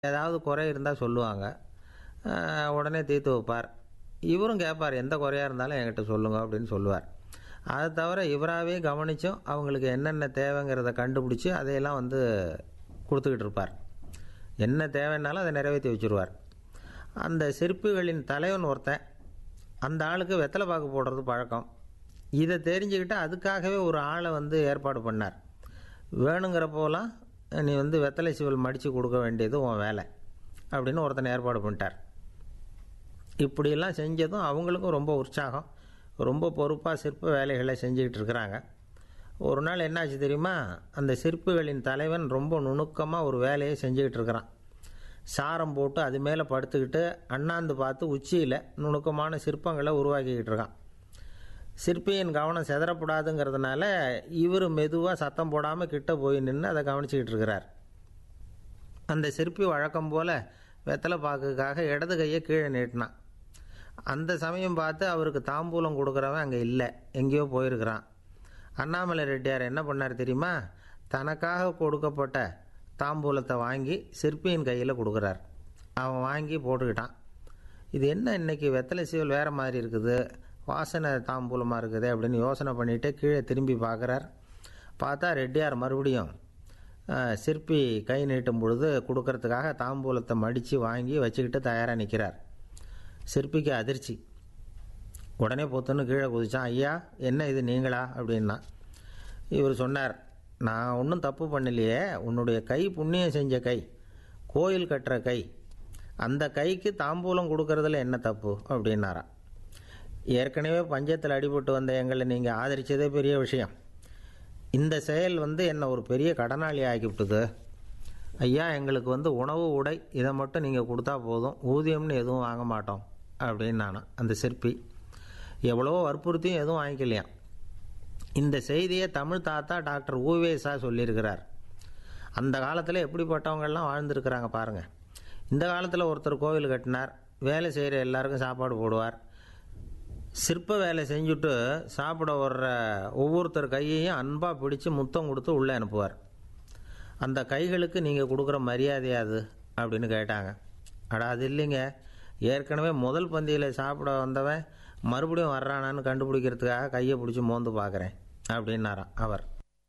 ஏதாவது குறை இருந்தால் சொல்லுவாங்க அஹ் உடனே தீர்த்து வைப்பார் இவரும் கேட்பார் எந்த குறையாக இருந்தாலும் என்கிட்ட சொல்லுங்க அப்படின்னு சொல்லுவார் அதை தவிர இவராகவே கவனித்தும் அவங்களுக்கு என்னென்ன தேவைங்கிறத கண்டுபிடிச்சி அதையெல்லாம் வந்து கொடுத்துக்கிட்டு இருப்பார் என்ன தேவைன்னாலும் அதை நிறைவேற்றி வச்சுருவார் அந்த சிற்பிகளின் தலைவன் ஒருத்தன் அந்த ஆளுக்கு வெத்தலை பாக்கு போடுறது பழக்கம் இதை தெரிஞ்சுக்கிட்டு அதுக்காகவே ஒரு ஆளை வந்து ஏற்பாடு பண்ணார் வேணுங்கிறப்போலாம் நீ வந்து வெத்தலை சிவல் மடித்து கொடுக்க வேண்டியது உன் வேலை அப்படின்னு ஒருத்தனை ஏற்பாடு பண்ணிட்டார் இப்படியெல்லாம் செஞ்சதும் அவங்களுக்கும் ரொம்ப உற்சாகம் ரொம்ப பொறுப்பாக சிற்ப வேலைகளை செஞ்சுக்கிட்டு இருக்கிறாங்க ஒரு நாள் என்னாச்சு தெரியுமா அந்த சிற்பிகளின் தலைவன் ரொம்ப நுணுக்கமாக ஒரு வேலையை செஞ்சுக்கிட்டு இருக்கிறான் சாரம் போட்டு அது மேலே படுத்துக்கிட்டு அண்ணாந்து பார்த்து உச்சியில் நுணுக்கமான சிற்பங்களை உருவாக்கிக்கிட்டு இருக்கான் சிற்பியின் கவனம் செதறப்படாதுங்கிறதுனால இவர் மெதுவாக சத்தம் போடாமல் கிட்ட போய் நின்று அதை கவனிச்சிக்கிட்டு இருக்கிறார் அந்த சிற்பி வழக்கம் போல் வெத்தலை பாக்குக்காக இடது கையை கீழே நீட்டினான் அந்த சமயம் பார்த்து அவருக்கு தாம்பூலம் கொடுக்குறவன் அங்கே இல்லை எங்கேயோ போயிருக்கிறான் அண்ணாமலை ரெட்டியார் என்ன பண்ணார் தெரியுமா தனக்காக கொடுக்கப்பட்ட தாம்பூலத்தை வாங்கி சிற்பியின் கையில் கொடுக்குறார் அவன் வாங்கி போட்டுக்கிட்டான் இது என்ன இன்னைக்கு வெத்தலை சீவல் வேறு மாதிரி இருக்குது வாசனை தாம்பூலமாக இருக்குது அப்படின்னு யோசனை பண்ணிவிட்டு கீழே திரும்பி பார்க்குறார் பார்த்தா ரெட்டியார் மறுபடியும் அஹ், சிற்பி கை நீட்டும் பொழுது கொடுக்கறதுக்காக தாம்பூலத்தை மடித்து வாங்கி வச்சுக்கிட்டு தயாராக நிற்கிறார் சிற்பிக்கு அதிர்ச்சி உடனே பொத்துன்னு கீழே குதிச்சான் ஐயா என்ன இது நீங்களா அப்படின்னா இவர் சொன்னார் நான் ஒன்றும் தப்பு பண்ணலையே உன்னுடைய கை புண்ணியம் செஞ்ச கை கோயில் கட்டுற கை அந்த கைக்கு தாம்பூலம் கொடுக்கறதுல என்ன தப்பு அப்படின்னாராம் ஏற்கனவே பஞ்சத்தில் அடிபட்டு வந்த எங்களை நீங்கள் ஆதரித்ததே பெரிய விஷயம் இந்த செயல் வந்து என்னை ஒரு பெரிய கடனாளி ஆக்கிவிட்டுது ஐயா எங்களுக்கு வந்து உணவு உடை இதை மட்டும் நீங்கள் கொடுத்தா போதும் ஊதியம்னு எதுவும் வாங்க மாட்டோம் அப்படின்னு நானும் அந்த சிற்பி எவ்வளவோ வற்புறுத்தியும் எதுவும் வாங்கிக்கலையாம் இந்த செய்தியை தமிழ் தாத்தா டாக்டர் ஊவேசா சொல்லியிருக்கிறார் அந்த காலத்தில் எப்படிப்பட்டவங்கெல்லாம் வாழ்ந்துருக்கிறாங்க பாருங்கள் இந்த காலத்தில் ஒருத்தர் கோவில் கட்டினார் வேலை செய்கிற எல்லாருக்கும் சாப்பாடு போடுவார் சிற்ப வேலை செஞ்சுட்டு சாப்பிட வர்ற ஒவ்வொருத்தர் கையையும் அன்பாக பிடிச்சு முத்தம் கொடுத்து உள்ளே அனுப்புவார் அந்த கைகளுக்கு நீங்கள் கொடுக்குற மரியாதை அது அப்படின்னு கேட்டாங்க அடா அது இல்லைங்க ஏற்கனவே முதல் பந்தியில் சாப்பிட வந்தவன் மறுபடியும் வர்றானான்னு கண்டுபிடிக்கிறதுக்காக கையை பிடிச்சி மோந்து பார்க்குறேன் அப்படின்னாராம் அவர்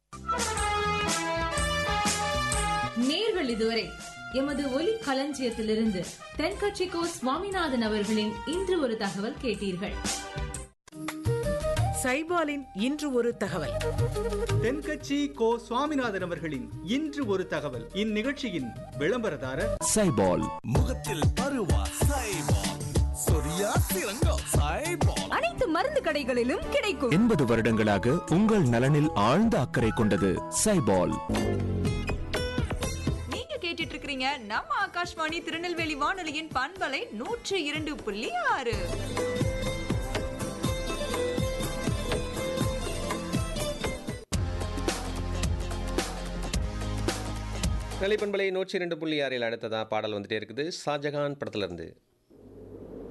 நேர்கள் இதுவரை எமது ஒலி களஞ்சியத்திலிருந்து தென்கட்சிக்கோ சுவாமிநாதன் அவர்களின் இன்று ஒரு தகவல் கேட்டீர்கள் சைபாலின் இன்று ஒரு தகவல் தென்கட்சி கோ சுவாமிநாதன் அவர்களின் இன்று ஒரு தகவல் இந்நிகழ்ச்சியின் விளம்பரதாரர் சைபால் முகத்தில் பருவா சைபால் சொரியா சிறங்கோ சைபால் அனைத்து மருந்து கடைகளிலும் கிடைக்கும் எண்பது வருடங்களாக உங்கள் நலனில் ஆழ்ந்த அக்கறை கொண்டது சைபால் நீங்க கேட்டுட்டு இருக்கிறீங்க நம்ம ஆகாஷ்வாணி திருநெல்வேலி வானொலியின் பண்பலை நூற்று இரண்டு புள்ளி ஆறு நிலைப்பண்பலை நூற்றி ரெண்டு புள்ளி ஆறில் அடுத்ததா பாடல் வந்துட்டே இருக்குது ஷாஜகான் படத்துல இருந்து